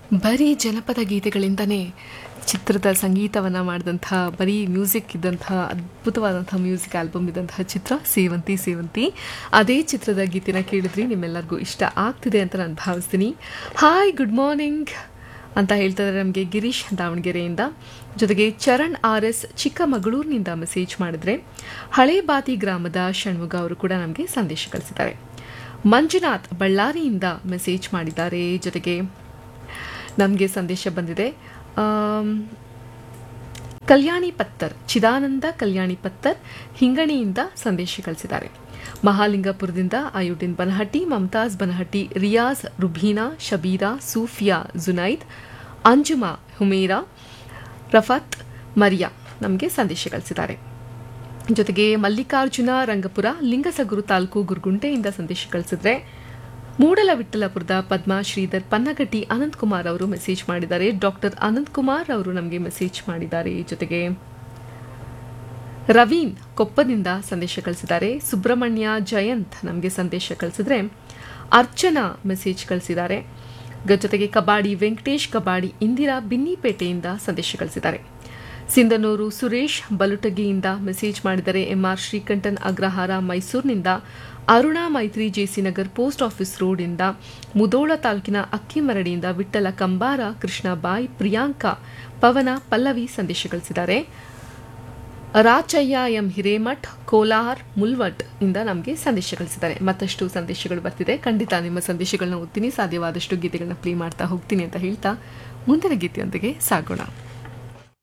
ಬರೀ ಜನಪದ ಗೀತೆಗಳಿಂದನೇ ಚಿತ್ರದ ಸಂಗೀತವನ್ನು ಮಾಡಿದಂಥ ಬರೀ ಮ್ಯೂಸಿಕ್ ಇದ್ದಂಥ ಅದ್ಭುತವಾದಂಥ ಮ್ಯೂಸಿಕ್ ಆಲ್ಬಮ್ ಇದ್ದಂತಹ ಚಿತ್ರ ಸೇವಂತಿ ಸೇವಂತಿ ಅದೇ ಚಿತ್ರದ ಗೀತೆನ ಕೇಳಿದ್ರಿ ನಿಮ್ಮೆಲ್ಲರಿಗೂ ಇಷ್ಟ ಆಗ್ತಿದೆ ಅಂತ ನಾನು ಭಾವಿಸ್ತೀನಿ ಹಾಯ್ ಗುಡ್ ಮಾರ್ನಿಂಗ್ ಅಂತ ಹೇಳ್ತಾರೆ ನಮಗೆ ಗಿರೀಶ್ ದಾವಣಗೆರೆಯಿಂದ ಜೊತೆಗೆ ಚರಣ್ ಆರ್ ಎಸ್ ಚಿಕ್ಕಮಗಳೂರಿನಿಂದ ಮೆಸೇಜ್ ಮಾಡಿದ್ರೆ ಹಳೇ ಬಾತಿ ಗ್ರಾಮದ ಷಣ್ಮುಗ ಅವರು ಕೂಡ ನಮಗೆ ಸಂದೇಶ ಕಳಿಸಿದ್ದಾರೆ ಮಂಜುನಾಥ್ ಬಳ್ಳಾರಿಯಿಂದ ಮೆಸೇಜ್ ಮಾಡಿದ್ದಾರೆ ಜೊತೆಗೆ ನಮಗೆ ಸಂದೇಶ ಬಂದಿದೆ ಆಮ್, ಕಲ್ಯಾಣಿ ಪತ್ತರ್ ಚಿದಾನಂದ ಕಲ್ಯಾಣಿ ಪತ್ತರ್ ಹಿಂಗಣಿಯಿಂದ ಸಂದೇಶ ಕಳಿಸಿದ್ದಾರೆ ಮಹಾಲಿಂಗಪುರದಿಂದ ಅಯುಡಿನ್ ಬನಹಟ್ಟಿ ಮಮತಾಜ್ ಬನಹಟ್ಟಿ ರಿಯಾಜ್ ರುಬೀನಾ ಶಬೀರಾ ಸೂಫಿಯಾ ಜುನೈದ್ ಅಂಜುಮಾ ಹುಮೇರಾ ರಫತ್ ಮರಿಯಾ ನಮಗೆ ಸಂದೇಶ ಕಳಿಸಿದ್ದಾರೆ ಜೊತೆಗೆ ಮಲ್ಲಿಕಾರ್ಜುನ ರಂಗಪುರ ಲಿಂಗಸಗೂರು ತಾಲೂಕು ಗುರುಗುಂಟೆಯಿಂದ ಸಂದೇಶ ಕಳಿಸಿದ್ರೆ ಮೂಡಲ ವಿಠಲಪುರದ ಪದ್ಮಾ ಶ್ರೀಧರ್ ಪನ್ನಗಟ್ಟಿ ಅನಂತ್ ಕುಮಾರ್ ಅವರು ಮೆಸೇಜ್ ಮಾಡಿದ್ದಾರೆ ಡಾಕ್ಟರ್ ಅನಂತ್ ಕುಮಾರ್ ಅವರು ನಮಗೆ ಮೆಸೇಜ್ ಮಾಡಿದ್ದಾರೆ ಜೊತೆಗೆ ರವೀನ್ ಕೊಪ್ಪದಿಂದ ಸಂದೇಶ ಕಳಿಸಿದ್ದಾರೆ ಸುಬ್ರಹ್ಮಣ್ಯ ಜಯಂತ್ ನಮಗೆ ಸಂದೇಶ ಕಳಿಸಿದ್ರೆ ಅರ್ಚನಾ ಮೆಸೇಜ್ ಕಳಿಸಿದ್ದಾರೆ ಗ- ಜೊತೆಗೆ ಕಬಾಡಿ ವೆಂಕಟೇಶ್ ಕಬಾಡಿ ಇಂದಿರಾ ಬಿನ್ನಿಪೇಟೆಯಿಂದ ಸಂದೇಶ ಕಳಿಸಿದ್ದಾರೆ ಸಿಂಧನೂರು ಸುರೇಶ್ ಬಲುಟಗಿಯಿಂದ ಮೆಸೇಜ್ ಮಾಡಿದರೆ ಎಂಆರ್ ಶ್ರೀಕಂಠನ್ ಅಗ್ರಹಾರ ಮೈಸೂರಿನಿಂದ ಅರುಣಾ ಮೈತ್ರಿ ಜೆಸಿ ನಗರ್ ಪೋಸ್ಟ್ ಆಫೀಸ್ ರೋಡಿಂದ ಮುದೋಳ ತಾಲೂಕಿನ ಅಕ್ಕಿಮರಡಿಯಿಂದ ವಿಠ್ಠಲ ಕಂಬಾರ ಕೃಷ್ಣ ಬಾಯ್ ಪ್ರಿಯಾಂಕಾ ಪವನ ಪಲ್ಲವಿ ಸಂದೇಶ ಕಳಿಸಿದ್ದಾರೆ ರಾಚಯ್ಯ ಎಂ ಹಿರೇಮಠ್ ಕೋಲಾರ್ ಮುಲ್ವಟ್ ಇಂದ ನಮಗೆ ಸಂದೇಶ ಕಳಿಸಿದ್ದಾರೆ ಮತ್ತಷ್ಟು ಸಂದೇಶಗಳು ಬರ್ತಿದೆ ಖಂಡಿತ ನಿಮ್ಮ ಸಂದೇಶಗಳನ್ನ ಓದ್ತೀನಿ ಸಾಧ್ಯವಾದಷ್ಟು ಗೀತೆಗಳನ್ನ ಪ್ಲೇ ಮಾಡ್ತಾ ಹೋಗ್ತೀನಿ ಅಂತ ಹೇಳ್ತಾ ಮುಂದಿನ ಗೀತೆಯೊಂದಿಗೆ ಸಾಗೋಣ